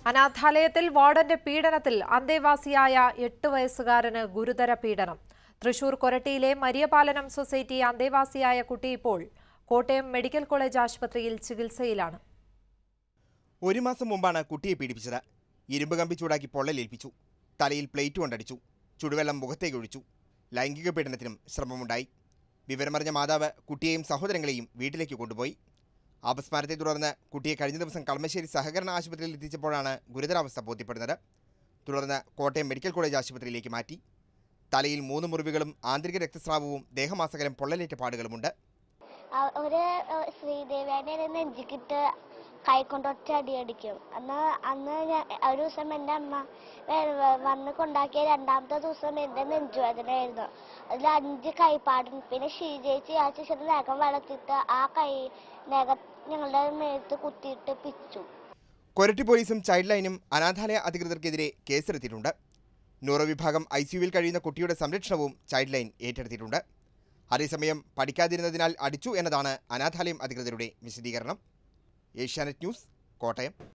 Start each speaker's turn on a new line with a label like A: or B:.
A: അനാഥാലയത്തിൽ വാർഡന്റെ പീഡനത്തിൽ അന്തേവാസിയായ എട്ട് വയസ്സുകാരന് ഗുരുതര പീഡനം തൃശൂർ കൊരട്ടിയിലെ മരിയപാലനം സൊസൈറ്റി അന്തേവാസിയായ കുട്ടി ഇപ്പോൾ കോട്ടയം മെഡിക്കൽ കോളേജ് ആശുപത്രിയിൽ ചികിത്സയിലാണ്
B: ഒരു മാസം മുമ്പാണ് കുട്ടിയെ പീഡിപ്പിച്ചത് ഇരുമ്പ് കമ്പി ചൂടാക്കി പൊള്ളലേൽപ്പിച്ചു തലയിൽ പ്ലേറ്റ് കൊണ്ടടിച്ചു ചുടുവെള്ളം മുഖത്തേക്ക് ഒഴിച്ചു ലൈംഗിക പീഡനത്തിനും ശ്രമമുണ്ടായി വിവരമറിഞ്ഞ മാതാവ് കുട്ടിയെയും സഹോദരങ്ങളെയും വീട്ടിലേക്ക് കൊണ്ടുപോയി അപസ്മാരത്തെ തുടർന്ന് കുട്ടിയെ കഴിഞ്ഞ ദിവസം കളമശ്ശേരി സഹകരണ ആശുപത്രിയിൽ എത്തിച്ചപ്പോഴാണ് ഗുരുതരാവസ്ഥ ബോധ്യപ്പെടുന്നത് തുടർന്ന് കോട്ടയം മെഡിക്കൽ കോളേജ് ആശുപത്രിയിലേക്ക് മാറ്റി തലയിൽ മൂന്ന് മുറിവുകളും ആന്തരിക രക്തസ്രാവവും ദേഹമാസകലം പൊള്ളലേറ്റ പാടുകളുമുണ്ട്
C: അ- ഒരു ഏഹ്, ശ്രീദേവിയുടെ നെഞ്ചിക്കിട്ട് കൈകൊണ്ട് ഒറ്റ അടി അടിക്കും അന്ന് അന്ന് ഞാൻ ഒരു ദിവസം എൻ്റെ അമ്മ വേ- വ- വന്ന് കൊണ്ടാക്കിയ രണ്ടാമത്തെ ദിവസം എൻ്റെ നെഞ്ചുവേദനയായിരുന്നു അതിൽ അഞ്ച് കൈപ്പാടും പിന്നെ ഷീജേച്ചി ആ ശേഷം നഖം വളർത്തിയിട്ട് ആ കൈ നഖം ഞങ്ങളുടെ മേത്ത് കുത്തിയിട്ട് പിച്ചു
B: കൊരട്ടി പോലീസും ചൈൽഡ് ലൈനും അനാഥാലയ അധികൃതർക്കെതിരെ കേസെടുത്തിട്ടുണ്ട് ന്യൂറോ വിഭാഗം ഐ സിയുവിൽ കഴിയുന്ന കുട്ടിയുടെ സംരക്ഷണവും ചൈൽഡ് ലൈൻ ഏറ്റെടുത്തിട്ടുണ്ട് അതേസമയം പഠിക്കാതിരുന്നതിനാൽ അടിച്ചു എന്നതാണ് അനാഥാലയം അധികൃതരുടെ വിശദീകരണം ഏഷ്യാനെറ്റ് ന്യൂസ് കോട്ടയം